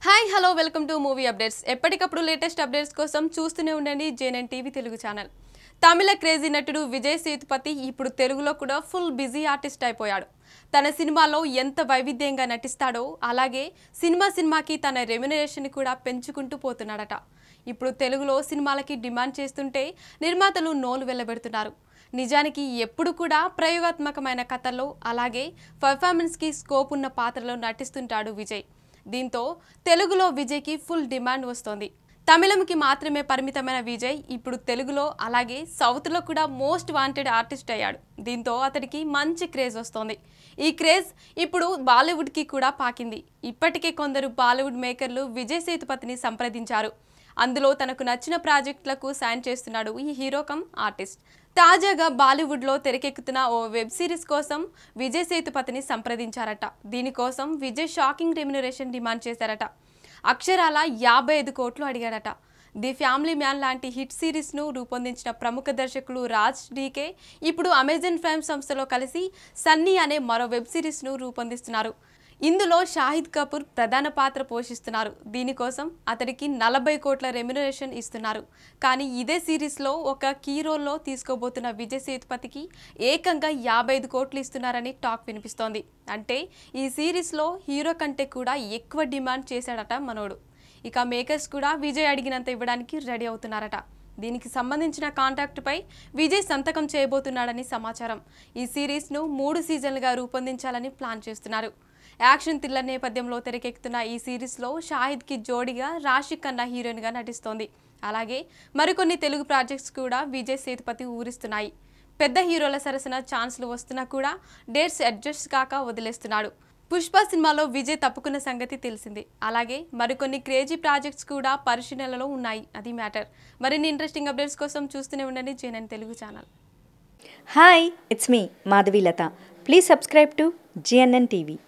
hi hello welcome to movie updates ఎప్పటికప్పుడు latest updates కోసం చూస్తూనే ఉండండి JNN TV Telugu channel Tamil crazy నటుడు విజయ్ సేతుపతి ఇప్పుడు తెలుగులో కూడా ఫుల్ బిజీ ఆర్టిస్ట్ అయిపోయాడు తన సినిమాలో ఎంత వైవిధ్యంగా నటిస్తాడో అలాగే సినిమా సినిమాకి తన రెమ్యునరేషన్ కూడా పెంచుకుంటూ పోతున్నాడట ఇప్పుడు తెలుగులో సినిమాలకి డిమాండ్ చేస్తుంటే నిర్మాతలు నోలు వెళ్ళబెడుతున్నారు నిజానికి ఎప్పుడు కూడా ప్రయోగాత్మకమైన కథల్లో అలాగే పర్ఫార్మెన్స్కి స్కోప్ ఉన్న పాత్రలో నటిస్తుంటాడు విజయ్ దీంతో తెలుగులో విజయ్కి ఫుల్ డిమాండ్ వస్తోంది తమిళంకి మాత్రమే పరిమితమైన విజయ్ ఇప్పుడు తెలుగులో అలాగే సౌత్లో కూడా మోస్ట్ వాంటెడ్ ఆర్టిస్ట్ అయ్యాడు దీంతో అతడికి మంచి క్రేజ్ వస్తోంది ఈ క్రేజ్ ఇప్పుడు బాలీవుడ్కి కూడా పాకింది ఇప్పటికే కొందరు బాలీవుడ్ మేకర్లు విజయ్ సేతుపతిని సంప్రదించారు అందులో తనకు నచ్చిన ప్రాజెక్టులకు సైన్ చేస్తున్నాడు ఈ హీరో కమ్ ఆర్టిస్ట్ తాజాగా బాలీవుడ్లో తెరకెక్కుతున్న ఓ వెబ్ సిరీస్ కోసం విజయ్ సేతుపతిని సంప్రదించారట దీనికోసం విజయ్ షాకింగ్ రెమ్యునరేషన్ డిమాండ్ చేశారట అక్షరాల యాభై ఐదు కోట్లు అడిగాడట ది ఫ్యామిలీ మ్యాన్ లాంటి హిట్ సిరీస్ను రూపొందించిన ప్రముఖ దర్శకులు రాజ్ డీకే ఇప్పుడు అమెజాన్ ప్రైమ్ సంస్థలో కలిసి సన్నీ అనే మరో వెబ్ సిరీస్ను రూపొందిస్తున్నారు ఇందులో షాహిద్ కపూర్ ప్రధాన పాత్ర పోషిస్తున్నారు దీనికోసం అతడికి నలభై కోట్ల రెమ్యునరేషన్ ఇస్తున్నారు కానీ ఇదే సిరీస్లో ఒక కీ రోల్లో తీసుకోబోతున్న విజయ్ సేతుపతికి ఏకంగా యాభై ఐదు కోట్లు ఇస్తున్నారని టాక్ వినిపిస్తోంది అంటే ఈ సిరీస్లో హీరో కంటే కూడా ఎక్కువ డిమాండ్ చేశాడట మనోడు ఇక మేకర్స్ కూడా విజయ్ అడిగినంత ఇవ్వడానికి రెడీ అవుతున్నారట దీనికి సంబంధించిన కాంట్రాక్టుపై విజయ్ సంతకం చేయబోతున్నాడని సమాచారం ఈ సిరీస్ను మూడు సీజన్లుగా రూపొందించాలని ప్లాన్ చేస్తున్నారు యాక్షన్ థ్రిల్లర్ నేపథ్యంలో తెరకెక్కుతున్న ఈ సిరీస్లో షాహిద్కి జోడిగా రాశి ఖన్నా హీరోయిన్గా నటిస్తోంది అలాగే మరికొన్ని తెలుగు ప్రాజెక్ట్స్ కూడా విజయ్ సేతుపతి ఊరిస్తున్నాయి పెద్ద హీరోల సరసన ఛాన్స్లు వస్తున్నా కూడా డేట్స్ అడ్జస్ట్ కాక వదిలేస్తున్నాడు పుష్ప సినిమాలో విజయ్ తప్పుకున్న సంగతి తెలిసింది అలాగే మరికొన్ని క్రేజీ ప్రాజెక్ట్స్ కూడా పరిశీలనలో ఉన్నాయి అది మ్యాటర్ మరిన్ని ఇంట్రెస్టింగ్ అప్డేట్స్ కోసం చూస్తూనే ఉండండి JNN Telugu channel hi it's మీ Madhavi Latha please subscribe to GNN TV